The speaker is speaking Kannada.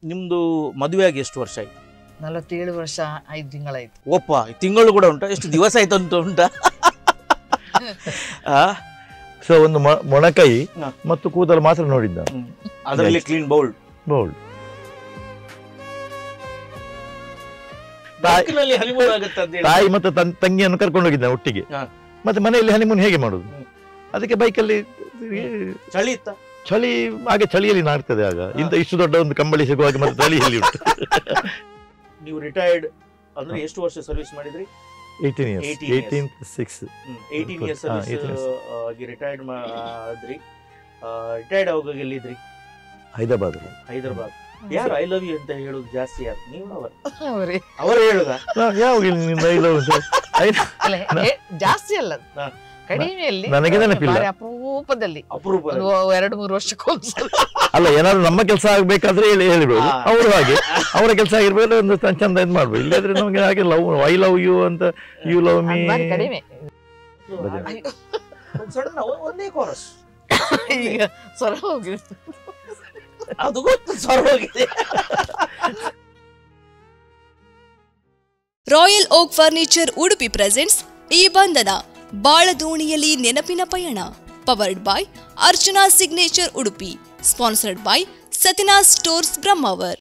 ನಿಮ್ದು ಮದುವೆ ಆಗಿ ಎಷ್ಟು ವರ್ಷ ಆಯ್ತು ನಲವತ್ತೇಳು ವರ್ಷ ಐದು ತಿಂಗಳಾಯ್ತು ಒಪ್ಪ ತಿಂಗಳು ಕೂಡ ಉಂಟಾ ಎಷ್ಟು ದಿವಸ ಆಯ್ತು ಅಂತ ಉಂಟಾ ಆ, ಸೊ ಒಂದು ಮ- ಮೊಣಕೈ ಹಾ. ಮತ್ತು ಕೂದಲು ಮಾತ್ರ ನೋಡಿದ್ದ ಹ್ಮ್. ಅದರಲ್ಲಿ ಕ್ಲೀನ್ ಬೌಲ್ ಬೋಲ್ಡ್ ಬೈಕ್ನಲ್ಲಿ ಹನಿಮೂನ್ ಆಗುತ್ತೆ ಅಂತ ಹೇಳಿ ತಾಯಿ ಮತ್ತು ತನ್- ತಂಗಿಯನ್ನು ಕರ್ಕೊಂಡು ಹೋಗಿದ್ದ ಒಟ್ಟಿಗೆ ಹಾ. ಮತ್ತೆ ಮನೆಯಲ್ಲಿ ಹನಿಮೂನ್ ಹೇಗೆ ಮಾಡುದು ಹ್ಮ್. ಅದಕ್ಕೆ ಬೈಕಲ್ಲಿ ಚಳಿ ಇತ್ತ ಚಳಿ ಹಾಗೆ ಚಳಿಯಲ್ಲಿ ನಾಡ್ತದೆ ಆಗ ಇಂತ ಇಷ್ಟು ದೊಡ್ಡ ಒಂದು ಕಂಬಳಿ ಸಿಗುವಾಗ ಮತ್ತೆ ಚಳಿಯಲ್ಲಿ ಉಂಟು ನೀವು ರಿಟೈರ್ಡ್ ಅಂದ್ರೆ ಎಷ್ಟು ವರ್ಷ ಸರ್ವಿಸ್ ಮಾಡಿದ್ರಿ eighteen years 18 years. Eighteen six eighteen Good. Years ಹಾ, ಸರ್ವಿಸ್ 18 years. ಆಗಿ ರಿಟೈರ್ಡ್ ಆದ್ರಿ ರಿಟೈರ್ಡ್ ಆಗುವಾಗ ಎಲ್ಲಿದ್ರಿ ಹೈದರಾಬಾದ್ ಹೈದರಾಬಾದ್ ಯಾರು ಐ ಲವ್ ಯು ಅಂತ ಹೇಳುದು ಜಾಸ್ತಿ ಯಾರು ನೀವು ಅವರು ಅವರೇ ಅವರು ಹೇಳುದ ಯಾವಾಗ ನಿನ್ನ ಐ love you? ಐ- ಅಲ್ಲ ಹೇ- ಜಾಸ್ತಿ ಅಲ್ಲ ಹಾ. ಕಡಿಮೆಯಲ್ಲಿ ನನಗೆ ನೆನಪಿಲ್ಲ. ಬಾರಿ ಅಪರೂಪದಲ್ಲಿ ಅಪರೂಪ ಒಂದು ಎರಡು ಮೂರು ವರ್ಷಕ್ಕೊಂದ್ಸಲ ಅಲ್ಲ ಏನಾದ್ರು ನಮ್ಮ ಕೆಲಸ ಆಗ್ಬೇಕಾದ್ರೆ ಹೇಳಿ ಹೇಳಿಬಿಡುದು ಹಾ. ಅವರು ಹಾಗೆ ಅವರ ಕೆಲಸ ಆಗಿರ್ಬೇಕು ಒಂದು ಚ- ಚಂದ ಇದು ಮಾಡ್ಬೋದು ಇಲ್ಲದ್ರೆ ನಮಗೆ ಹಾಗೆ ಲವ್ ಐ ಲವ್ ಯು ಅಂತ ಯು ಲವ್ ಮೀ ಅದು ಬಾರಿ ಕಡಿಮೆ ಬಜೆ. ಅಯ್ಯೋ, ಸಡನ್ ಒಂದೇ ಕೋರಸ್ ಈಗ ಸ್ವರ ಹೋಗಿ ಅದು ಗೊತ್ತು ಸ್ವರ ಹೋಗಿದೆ Royal Oak furniture Udupi presents ಈ ಬಂಧನ ಬಾಳದೋಣಿಯಲ್ಲಿ ನೆನಪಿನ ಪಯಣ powered by Archana signature Udupi sponsored by ಸತಿನಾ ಸ್ಟೋರ್ಸ್ ಬ್ರಹ್ಮಾವರ್